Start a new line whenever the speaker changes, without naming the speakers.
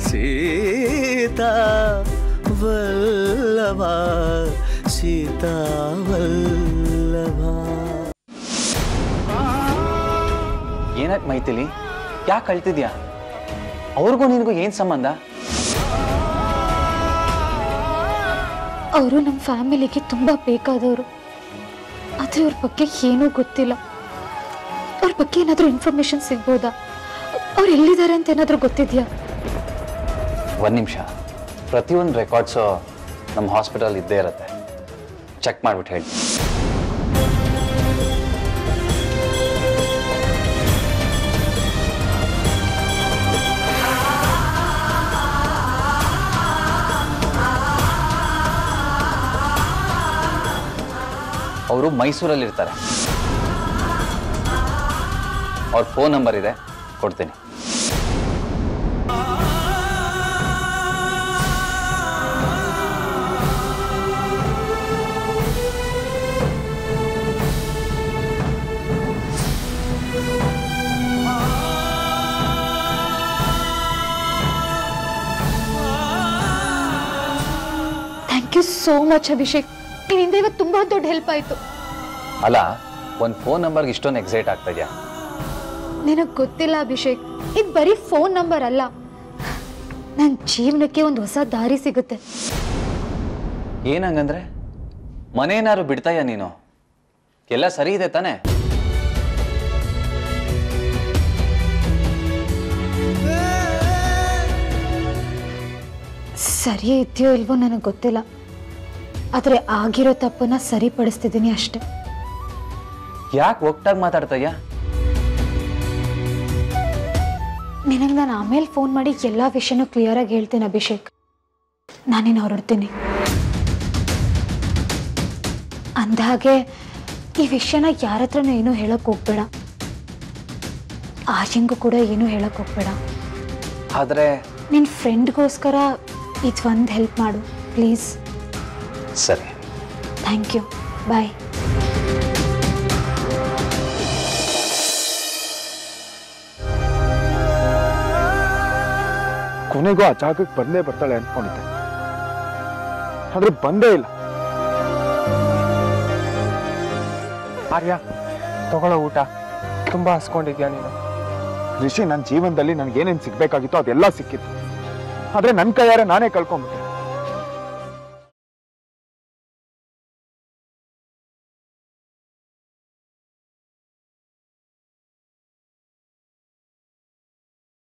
ಸೀತಾ ವಲ್ಲಭ ಸೀತಾ ವಲ್ಲಭ
ಏನಾಯ್ತು ಮೈಥಿಲಿ ಯಾಕೆ ಕಳ್ತಿದ್ಯಾ ಅವ್ರಿಗೂ ನಿನಗೂ ಏನು ಸಂಬಂಧ
ಅವರು ನಮ್ಮ ಫ್ಯಾಮಿಲಿಗೆ ತುಂಬ ಬೇಕಾದವರು ಆದರೆ ಅವ್ರ ಬಗ್ಗೆ ಏನೂ ಗೊತ್ತಿಲ್ಲ ಅವ್ರ ಬಗ್ಗೆ ಏನಾದರೂ ಇನ್ಫಾರ್ಮೇಶನ್ ಸಿಗ್ಬೋದಾ ಅವ್ರು ಎಲ್ಲಿದ್ದಾರೆ ಅಂತ ಏನಾದರೂ ಗೊತ್ತಿದೆಯಾ
ಒಂದು ನಿಮಿಷ ಪ್ರತಿಯೊಂದು ರೆಕಾರ್ಡ್ಸು ನಮ್ಮ ಹಾಸ್ಪಿಟಲ್ ಇದ್ದೇ ಇರುತ್ತೆ ಚೆಕ್ ಮಾಡಿಬಿಟ್ಟು ಹೇಳಿ ಅವರು ಮೈಸೂರಲ್ಲಿರ್ತಾರೆ ಅವ್ರ ಫೋನ್ ನಂಬರ್ ಇದೆ ಕೊಡ್ತೀನಿ
thank you so much Abhishek ನಿನ್ನಿಂದ ಇವತ್ತು ತುಂಬ ದೊಡ್ಡ ಹೆಲ್ಪ್ ಆಯಿತು
ಅಲ್ಲ ಒಂದು ಫೋನ್ ನಂಬರ್ಗೆ ಇಷ್ಟೊಂದು ಎಕ್ಸೈಟ್ ಆಗ್ತಾ ಇದೆಯಾ
ನಿನಗೆ ಗೊತ್ತಿಲ್ಲ ಅಭಿಷೇಕ್ ಇದು ಬರೀ ಫೋನ್ ನಂಬರ್ ಅಲ್ಲ ನನ್ನ ಜೀವನಕ್ಕೆ ಒಂದು ಹೊಸ ದಾರಿ ಸಿಗುತ್ತೆ
ಏನಂಗಂದ್ರೆ ಮನೇನಾರು ಬಿಡ್ತಾಯ ನೀನು ಎಲ್ಲ ಸರಿ ಇದೆ ತಾನೇ
ಸರಿ ಇದೆಯೋ ಇಲ್ವೋ ನನಗೆ ಗೊತ್ತಿಲ್ಲ ಆದರೆ ಆಗಿರೋ ತಪ್ಪನ್ನ ಸರಿಪಡಿಸ್ತಿದ್ದೀನಿ ಅಷ್ಟೆ
ಯಾಕೆ ಒಟ್ಟಾಗಿ ಮಾತಾಡ್ತಾಯ್ಯ
ನಿನಗೆ ನಾನು ಆಮೇಲೆ ಫೋನ್ ಮಾಡಿ ಎಲ್ಲ ವಿಷಯನೂ ಕ್ಲಿಯರಾಗಿ ಹೇಳ್ತೇನೆ ಅಭಿಷೇಕ್ ನಾನೇನು ಹೊರಡ್ತೀನಿ ಅಂದಹಾಗೆ ಈ ವಿಷಯನ ಯಾರ ಹತ್ರನೂ ಏನೂ ಹೇಳಕ್ ಹೋಗ್ಬೇಡ ಆರ್ಯಂಗೂ ಕೂಡ ಏನೂ ಹೇಳಕ್ ಹೋಗ್ಬೇಡ
ಆದರೆ
ನಿನ್ನ ಫ್ರೆಂಡ್ಗೋಸ್ಕರ ಇದು ಒಂದು ಹೆಲ್ಪ್ ಮಾಡು ಪ್ಲೀಸ್
ಸರಿ
ಥ್ಯಾಂಕ್ ಯು ಬಾಯ್
ಕೊನೆಗೂ ಆ ಜಾಗಕ್ಕೆ ಬಂದೇ ಬರ್ತಾಳೆ ಅನ್ಕೊಂಡಿದ್ದೆ ಆದ್ರೆ ಬಂದೇ ಇಲ್ಲ
ಆರ್ಯ ತಗೊಳ್ಳೋ ಊಟ ತುಂಬಾ ಹಸ್ಕೊಂಡಿದ್ಯಾ ನೀನು
ರಿಷಿ ನನ್ನ ಜೀವನದಲ್ಲಿ ನನಗೆ ಏನೇನು ಸಿಗ್ಬೇಕಾಗಿತ್ತೋ ಅದೆಲ್ಲ ಸಿಕ್ಕಿತ್ತು ಆದ್ರೆ ನನ್ನ ಕೈಯಾರೆ ನಾನೇ ಕಳ್ಕೊಂಡ್ಬಿಟ್ಟೆ